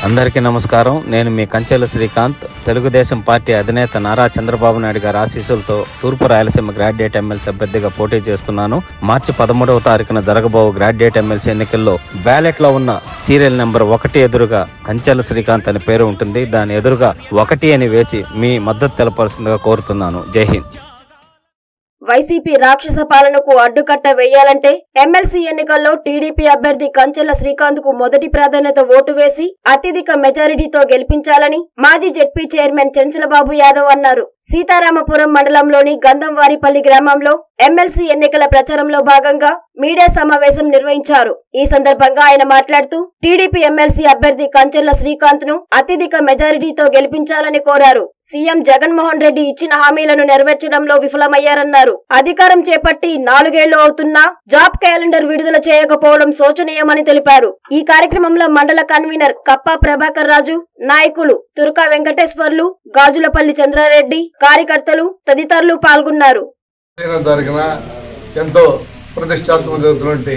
అందరికీ నమస్కారం నేను మీ కంచెల శ్రీకాంత్ తెలుగుదేశం పార్టీ అధినేత నారా చంద్రబాబు నాయుడు గారి ఆశీస్సులతో తూర్పు రాయలసీమ గ్రాడ్యుయేట్ ఎమ్మెల్సీ అభ్యర్థిగా పోటీ చేస్తున్నాను మార్చి పదమూడవ తారీఖున జరగబో గ్రాడ్యుయేట్ ఎమ్మెల్సీ ఎన్నికల్లో బ్యాలెట్ లో ఉన్న సీరియల్ నెంబర్ ఒకటి ఎదురుగా కంచెల శ్రీకాంత్ అని పేరు ఉంటుంది దాని ఎదురుగా ఒకటి అని వేసి మీ మద్దతు తెలపాల్సిందిగా కోరుతున్నాను జై హింద్ వైసీపీ రాక్షస పాలనకు అడ్డుకట్ట వేయాలంటే ఎమ్మెల్సీ ఎన్నికల్లో టీడీపీ అభ్యర్థి కంచెల శ్రీకాంత్ కు మొదటి ప్రాధాన్యత ఓటు వేసి అత్యధిక మెజారిటీతో గెలిపించాలని మాజీ జెడ్పీ చైర్మన్ చెంచలబాబు యాదవ్ అన్నారు సీతారామపురం మండలంలోని గంధంవారిపల్లి గ్రామంలో ఎమ్మెల్సీ ఎన్నికల ప్రచారంలో భాగంగా మీడియా సమావేశం నిర్వహించారు ఈ సందర్భంగా ఆయన మాట్లాడుతూ టీడీపీ ఎమ్మెల్సీ అభ్యర్థి కంచెల శ్రీకాంత్ ను అత్యధిక మెజారిటీతో గెలిపించాలని కోరారు సీఎం జగన్మోహన్ రెడ్డి ఇచ్చిన హామీలను నెరవేర్చడంలో విఫలమయ్యారన్నారు అధికారం చేపట్టి నాలుగేళ్లు అవుతున్నా జాబ్ క్యాలెండర్ విడుదల చేయకపోవడం శోచనీయమని తెలిపారు ఈ కార్యక్రమంలో మండల కన్వీనర్ కప్పా ప్రభాకర్ రాజు నాయకులు తురకా వెంకటేశ్వర్లు గాజులపల్లి చంద్రారెడ్డి కార్యకర్తలు తదితరులు పాల్గొన్నారు పదిహేనో తారీఖున ఎంతో ప్రతిష్టాత్మక జరుగుతున్నటువంటి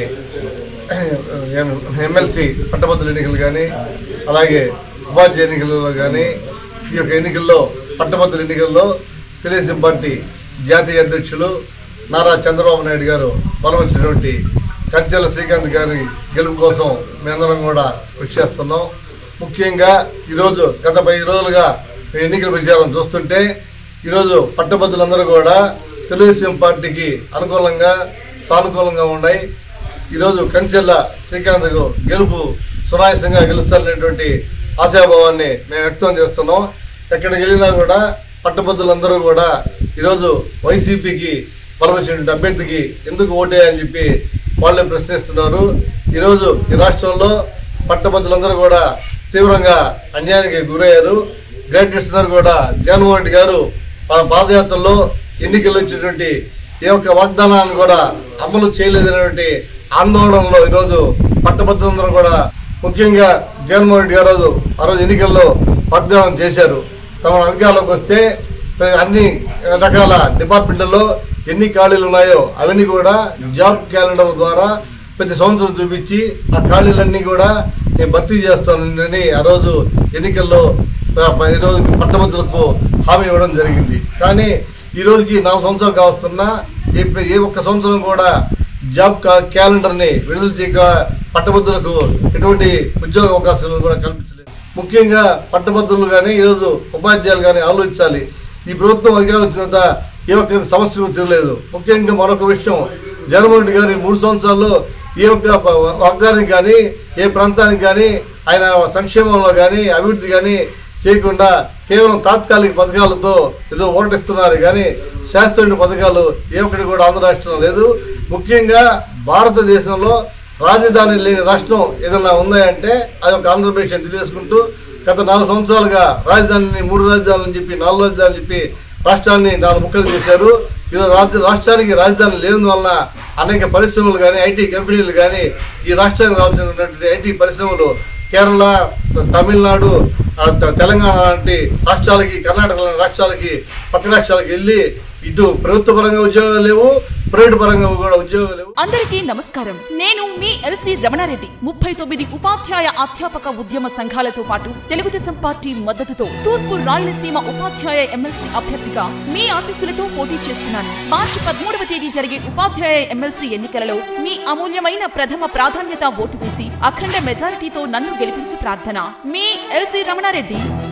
ఎమ్మెల్సీ పట్టభద్రుల ఎన్నికలు కానీ అలాగే ఉపాధ్యాయ ఎన్నికలలో కానీ ఈ యొక్క ఎన్నికల్లో పట్టభద్రుల ఎన్నికల్లో తెలుగుదేశం పార్టీ జాతీయ అధ్యక్షులు నారా చంద్రబాబు నాయుడు గారు బలవచ్చినటువంటి కంచెల శ్రీకాంత్ గారి గెలుపు కోసం మేమందరం కూడా కృషి చేస్తున్నాం ముఖ్యంగా ఈరోజు గత పది రోజులుగా ఎన్నికల ప్రచారం చూస్తుంటే ఈరోజు పట్టభద్రులందరూ కూడా తెలుగుదేశం పార్టీకి అనుకూలంగా సానుకూలంగా ఉన్నాయి ఈరోజు కంచెల్ల శ్రీకాంత్కు గెలుపు సునాయాసంగా గెలుస్తారనేటువంటి ఆశాభావాన్ని మేము వ్యక్తం చేస్తున్నాం ఎక్కడికి వెళ్ళినా కూడా పట్టభద్రులందరూ కూడా ఈరోజు వైసీపీకి బలవచ్చినటువంటి అభ్యర్థికి ఎందుకు ఓటేయాలని చెప్పి వాళ్ళే ప్రశ్నిస్తున్నారు ఈరోజు ఈ రాష్ట్రంలో పట్టభద్రులందరూ కూడా తీవ్రంగా అన్యాయానికి గురయ్యారు గ్రాడ్యుయేట్స్ అందరూ కూడా జగన్మోహన్ రెడ్డి గారు మన పాదయాత్రలో ఎన్నికలు ఇచ్చినటువంటి ఏ ఒక్క వాగ్దానాన్ని కూడా అమలు చేయలేదనేటువంటి ఆందోళనలో ఈరోజు పట్టభద్రులందరూ కూడా ముఖ్యంగా జగన్మోహన్ రెడ్డి గారు రోజు ఆ రోజు ఎన్నికల్లో వాగ్దానం చేశారు తమ అధికారంలోకి వస్తే అన్ని రకాల డిపార్ట్మెంట్లలో ఎన్ని ఖాళీలు ఉన్నాయో అవన్నీ కూడా జాబ్ క్యాలెండర్ ద్వారా ప్రతి సంవత్సరం చూపించి ఆ ఖాళీలన్నీ కూడా నేను భర్తీ చేస్తానని ఆ రోజు ఎన్నికల్లో ఆ, ఈరోజు పట్టభద్రులకు హామీ ఇవ్వడం జరిగింది కానీ ఈ రోజుకి నాలుగు సంవత్సరాలు కావస్తున్నా ఏ ఏ ఒక్క సంవత్సరం కూడా జాబ్ కా- క్యాలెండర్ని విడుదల చేయక పట్టభద్రులకు ఎటువంటి ఉద్యోగ అవకాశాలు కూడా కల్పించలేదు ముఖ్యంగా పట్టభద్రులు కానీ ఈరోజు ఉపాధ్యాయులు కానీ ఆలోచించాలి ఈ ప్రభుత్వం అధికారం వచ్చినంత ఏ ఒక్క సమస్య తీరలేదు ముఖ్యంగా మరొక విషయం జగన్మోహన్ రెడ్డి గారి మూడు సంవత్సరాల్లో ఏ ఒక్క ప- వర్గానికి కానీ ఏ ప్రాంతానికి కానీ ఆయన సంక్షేమంలో కానీ అభివృద్ధి కానీ చేయకుండా కేవలం తాత్కాలిక పథకాలతో ఏదో ఓటమిస్తున్నారు కానీ శాస్త్రీయ పథకాలు ఏ ఒక్కటి కూడా ఆంధ్ర రాష్ట్రంలో లేదు ముఖ్యంగా భారతదేశంలో రాజధాని లేని రాష్ట్రం ఏదైనా ఉన్నాయంటే అది ఒక ఆంధ్రప్రదేశ్ అని తెలియజేసుకుంటూ గత నాలుగు సంవత్సరాలుగా రాజధానిని మూడు రాజధానులు అని చెప్పి నాలుగు రాజధానులు చెప్పి రాష్ట్రాన్ని నాలుగు ముక్కలు చేశారు ఈరోజు రాజ్య రాష్ట్రానికి రాజధాని లేనందువలన అనేక పరిశ్రమలు కానీ ఐటీ కంపెనీలు కానీ ఈ రాష్ట్రానికి రావాల్సినటువంటి ఐటీ పరిశ్రమలు కేరళ తమిళనాడు ఆ, త- తెలంగాణ లాంటి రాష్ట్రాలకి కర్ణాటక లాంటి రాష్ట్రాలకి పక్క రాష్ట్రాలకి వెళ్ళి ఇటు ప్రభుత్వ పరంగా ఉద్యోగాలు లేవు ప్రైవేట్ పరంగా కూడా ఉద్యోగాలు లేవు అందరికీ నమస్కారం నేను మీ ఎల్సి రమణారెడ్డి ముప్పై తొమ్మిది ఉపాధ్యాయ అధ్యాపక ఉద్యమ సంఘాలతో పాటు తెలుగుదేశం పార్టీ మద్దతుతో తూర్పు రాయలసీమ ఉపాధ్యాయ ఎమ్మెల్సీ అభ్యర్థిగా మీ ఆశీస్సులతో పోటీ చేస్తున్నాను మార్చి పదమూడవ తేదీ జరిగే ఉపాధ్యాయ ఎమ్మెల్సీ ఎన్నికలలో మీ అమూల్యమైన ప్రథమ ప్రాధాన్యత ఓటు వేసి అఖండ మెజారిటీతో నన్ను గెలిపించి ప్రార్థన మీ ఎల్సి రమణారెడ్డి